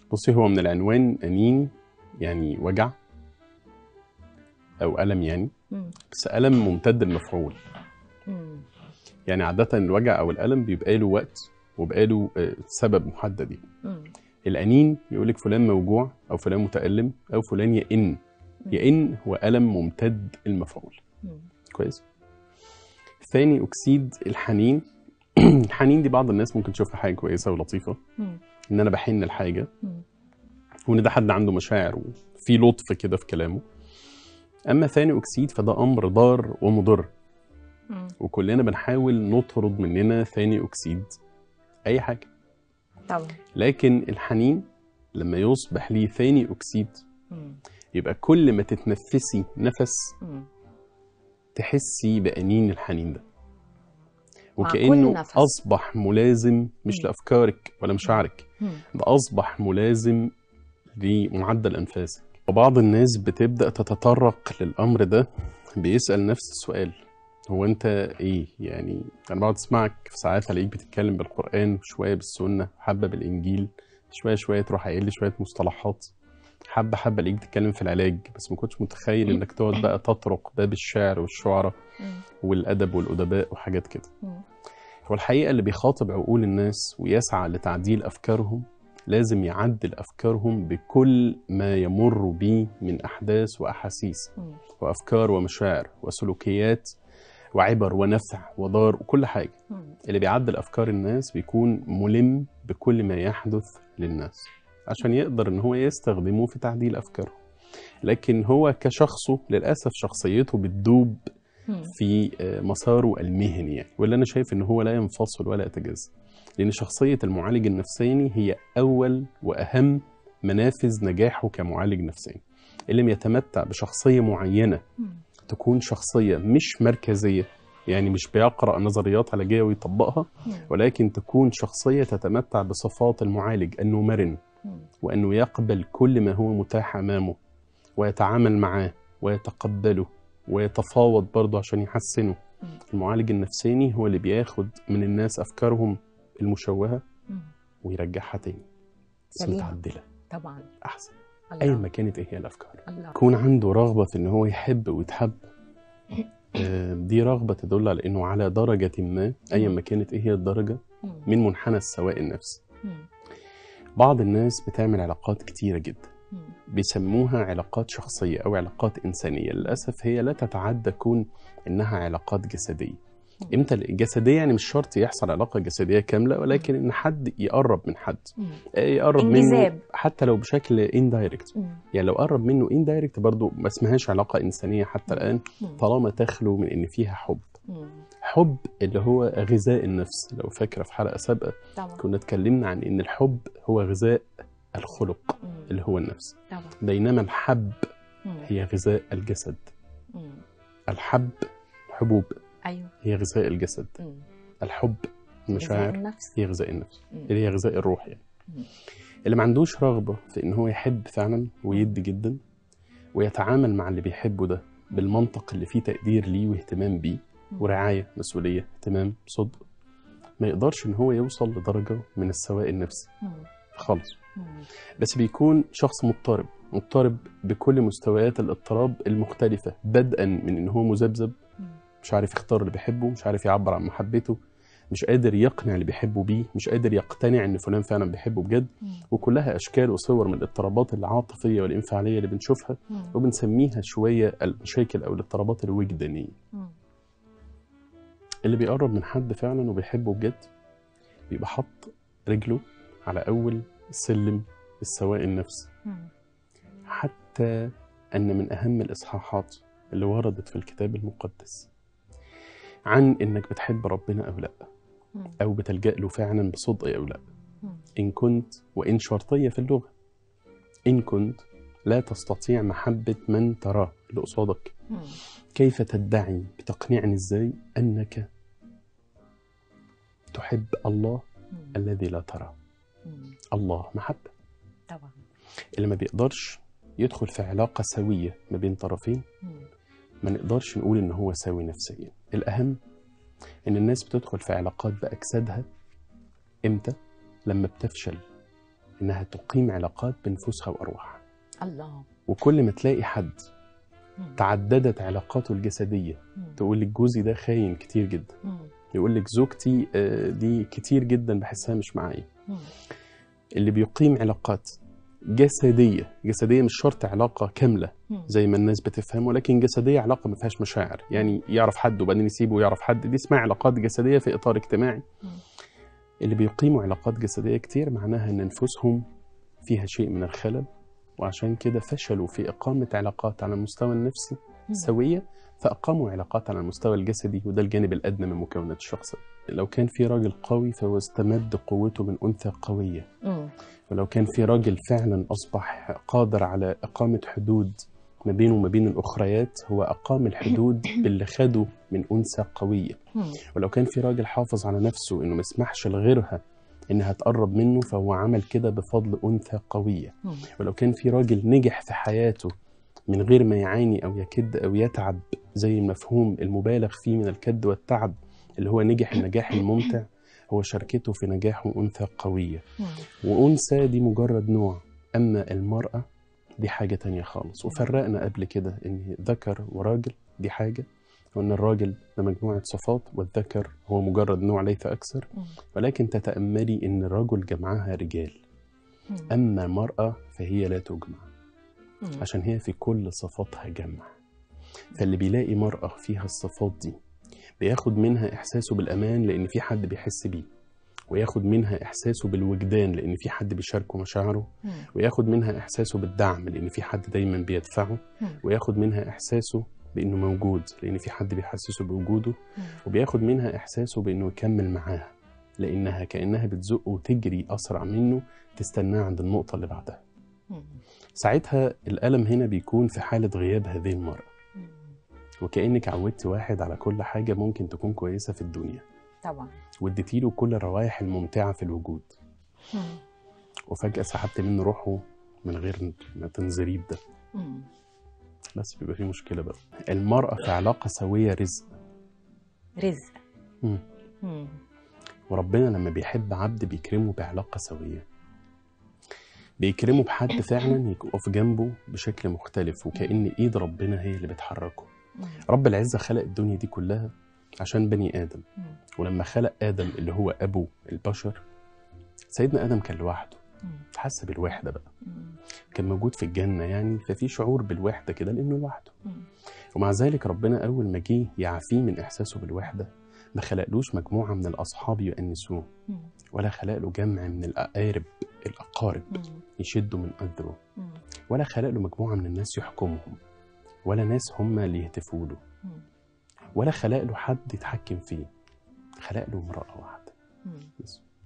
بصي هو من العنوان أنين يعني وجع أو ألم يعني مم. بس ألم ممتد المفعول مم. يعني عادة الوجع أو الألم بيبقى له وقت وبقى له آه، سبب محدد يعني. مم. الأنين يقول لك فلان موجوع أو فلان متألم أو فلان يئن يئن هو ألم ممتد المفعول مم. كويس ثاني أكسيد الحنين الحنين دي بعض الناس ممكن تشوفها حاجة كويسة ولطيفة مم. إن أنا بحن لحاجة مم. وإن ده حد عنده مشاعر وفي لطف كده في كلامه أما ثاني أكسيد فده أمر ضار ومضر مم. وكلنا بنحاول نطرد مننا ثاني أكسيد أي حاجة طبعا لكن الحنين لما يصبح ليه ثاني أكسيد مم. يبقى كل ما تتنفسي نفس مم. تحسي بأنين الحنين ده مع كل وكأنه نفس. أصبح ملازم مش مم. لأفكارك ولا مشاعرك مم. ده أصبح ملازم لمعدل أنفاسك وبعض الناس بتبدأ تتطرق للأمر ده بيسأل نفس السؤال هو أنت إيه يعني أنا بقعد أسمعك في ساعات ألاقيك بتتكلم بالقرآن شوية بالسنة حبة بالإنجيل شوية شوية تروح قايل لي شوية مصطلحات حبة حبة ألاقيك بتتكلم في العلاج بس ما كنتش متخيل إنك تقعد بقى تطرق باب الشعر والشعراء مم. والأدب والأدباء وحاجات كده مم. هو الحقيقة اللي بيخاطب عقول الناس ويسعى لتعديل أفكارهم لازم يعدل أفكارهم بكل ما يمر به من أحداث وأحاسيس مم. وأفكار ومشاعر وسلوكيات وعبر ونفع وضار وكل حاجة مم. اللي بيعدل أفكار الناس بيكون ملم بكل ما يحدث للناس عشان يقدر إن هو يستخدمه في تعديل أفكارهم لكن هو كشخصه للأسف شخصيته بتدوب مم. في آه، مساره المهني يعني واللي انا شايف ان هو لا ينفصل ولا يتجزا لان شخصيه المعالج النفساني هي اول واهم منافذ نجاحه كمعالج نفساني اللي يتمتع بشخصيه معينه مم. تكون شخصيه مش مركزيه يعني مش بيقرا نظريات علاجيه ويطبقها مم. ولكن تكون شخصيه تتمتع بصفات المعالج انه مرن مم. وانه يقبل كل ما هو متاح امامه ويتعامل معاه ويتقبله ويتفاوض برضه عشان يحسنه مم. المعالج النفساني هو اللي بياخد من الناس افكارهم المشوهه مم. ويرجعها تاني بس سليمة. متعدله طبعا احسن الله. ايا ما كانت ايه هي الافكار الله يكون عنده رغبه في ان هو يحب ويتحب آه، دي رغبه تدل على انه على درجه ما ايا ما كانت ايه هي الدرجه مم. من منحنى السواء النفسي مم. بعض الناس بتعمل علاقات كتيره جدا مم. بيسموها علاقات شخصية أو علاقات إنسانية للأسف هي لا تتعدى كون إنها علاقات جسدية إمتى الجسدية يعني مش شرط يحصل علاقة جسدية كاملة ولكن إن حد يقرب من حد مم. آه، يقرب منه انجذاب. حتى لو بشكل اندايركت مم. يعني لو قرب منه اندايركت برضو ما اسمهاش علاقة إنسانية حتى الآن مم. طالما تخلو من إن فيها حب مم. حب اللي هو غذاء النفس لو فاكرة في حلقة سابقة طبعا كنا اتكلمنا عن إن الحب هو غذاء الخلق مم. اللي هو النفس طبعا بينما الحب مم. هي غذاء الجسد مم. الحب حبوب ايوه هي غذاء الجسد مم. الحب غذاء المشاعر النفس هي غذاء النفس مم. اللي هي غذاء الروح يعني مم. اللي ما عندوش رغبة في ان هو يحب فعلا ويدي جدا ويتعامل مع اللي بيحبه ده بالمنطق اللي فيه تقدير ليه واهتمام بيه مم. ورعاية مسؤولية اهتمام صدق ما يقدرش ان هو يوصل لدرجة من السواء النفسي مم. خالص مم. بس بيكون شخص مضطرب مضطرب بكل مستويات الاضطراب المختلفة بدءا من ان هو مذبذب مم. مش عارف يختار اللي بيحبه مش عارف يعبر عن محبته مش قادر يقنع اللي بيحبه بيه مش قادر يقتنع ان فلان فعلا بيحبه بجد مم. وكلها اشكال وصور من الاضطرابات العاطفيه والانفعاليه اللي بنشوفها مم. وبنسميها شويه المشاكل او الاضطرابات الوجدانيه مم. اللي بيقرب من حد فعلا وبيحبه بجد بيبقى حط رجله على اول سلم السواء النفسي مم. حتى ان من اهم الاصحاحات اللي وردت في الكتاب المقدس عن انك بتحب ربنا او لا مم. او بتلجا له فعلا بصدق او لا مم. ان كنت وان شرطيه في اللغه ان كنت لا تستطيع محبه من تراه اللي قصادك مم. كيف تدعي بتقنعني ازاي انك تحب الله مم. الذي لا تراه مم. الله محبه طبعا اللي ما بيقدرش يدخل في علاقه سويه ما بين طرفين مم. ما نقدرش نقول ان هو سوي نفسيا الاهم ان الناس بتدخل في علاقات باجسادها امتى لما بتفشل إنها تقيم علاقات بنفوسها وأرواحها الله وكل ما تلاقي حد مم. تعددت علاقاته الجسدية مم. تقول لك جوزي ده خاين كتير جدا مم. يقول لك زوجتي آه، دي كتير جدا بحسها مش معايا مم. اللي بيقيم علاقات جسدية جسدية مش شرط علاقة كاملة مم. زي ما الناس بتفهم ولكن جسدية علاقة ما فيهاش مشاعر يعني يعرف حد وبعدين يسيبه ويعرف حد دي اسمها علاقات جسدية في إطار اجتماعي مم. اللي بيقيموا علاقات جسدية كتير معناها إن نفوسهم فيها شيء من الخلل وعشان كده فشلوا في إقامة علاقات على المستوى النفسي مم. سوية فأقاموا علاقات على المستوى الجسدي وده الجانب الأدنى من مكونات الشخص لو كان في راجل قوي فهو استمد قوته من أنثى قوية مم. ولو كان في راجل فعلا أصبح قادر على إقامة حدود ما بينه وما بين الأخريات هو أقام الحدود باللي خده من أنثى قوية مم. ولو كان في راجل حافظ على نفسه إنه ما يسمحش لغيرها إنها تقرب منه فهو عمل كده بفضل أنثى قوية مم. ولو كان في راجل نجح في حياته من غير ما يعاني أو يكد أو يتعب زي المفهوم المبالغ فيه من الكد والتعب اللي هو نجح النجاح الممتع هو شاركته في نجاحه أنثى قوية مم. وأنثى دي مجرد نوع أما المرأة دي حاجة تانية خالص وفرقنا قبل كده إن ذكر وراجل دي حاجة وإن الراجل ده مجموعة صفات والذكر هو مجرد نوع ليس أكثر مم. ولكن تتأملي إن الرجل جمعها رجال مم. أما المرأة فهي لا تجمع مم. عشان هي في كل صفاتها جمع فاللي بيلاقي مرأة فيها الصفات دي بياخد منها إحساسه بالأمان لأن في حد بيحس بيه وياخد منها إحساسه بالوجدان لأن في حد بيشاركه مشاعره مم. وياخد منها إحساسه بالدعم لأن في حد دايما بيدفعه مم. وياخد منها إحساسه بأنه موجود لأن في حد بيحسسه بوجوده مم. وبياخد منها إحساسه بأنه يكمل معاها لأنها كأنها بتزقه وتجري أسرع منه تستناه عند النقطة اللي بعدها مم. ساعتها الألم هنا بيكون في حالة غياب هذه المرأة مم. وكأنك عودت واحد على كل حاجة ممكن تكون كويسة في الدنيا طبعا واديتيله كل الروائح الممتعة في الوجود مم. وفجأة سحبت منه روحه من غير ما تنزريه بده مم. بس بيبقى في مشكلة بقى المرأة في علاقة سوية رزق رزق مم. مم. وربنا لما بيحب عبد بيكرمه بعلاقة سوية بيكرمه بحد فعلا يقف جنبه بشكل مختلف وكأن إيد ربنا هي اللي بتحركه مم. رب العزة خلق الدنيا دي كلها عشان بني آدم مم. ولما خلق آدم اللي هو أبو البشر سيدنا آدم كان لوحده مم. حس بالوحدة بقى مم. كان موجود في الجنة يعني ففي شعور بالوحدة كده لأنه لوحده مم. ومع ذلك ربنا أول ما جه يعفيه من إحساسه بالوحدة ما خلقلوش مجموعة من الأصحاب يؤنسوه مم. ولا خلق له جمع من الأقارب الأقارب مم. يشدوا من أذره مم. ولا خلق له مجموعة من الناس يحكمهم ولا ناس هم اللي يهتفوا له مم. ولا خلق له حد يتحكم فيه خلق له امرأة واحدة مم. بس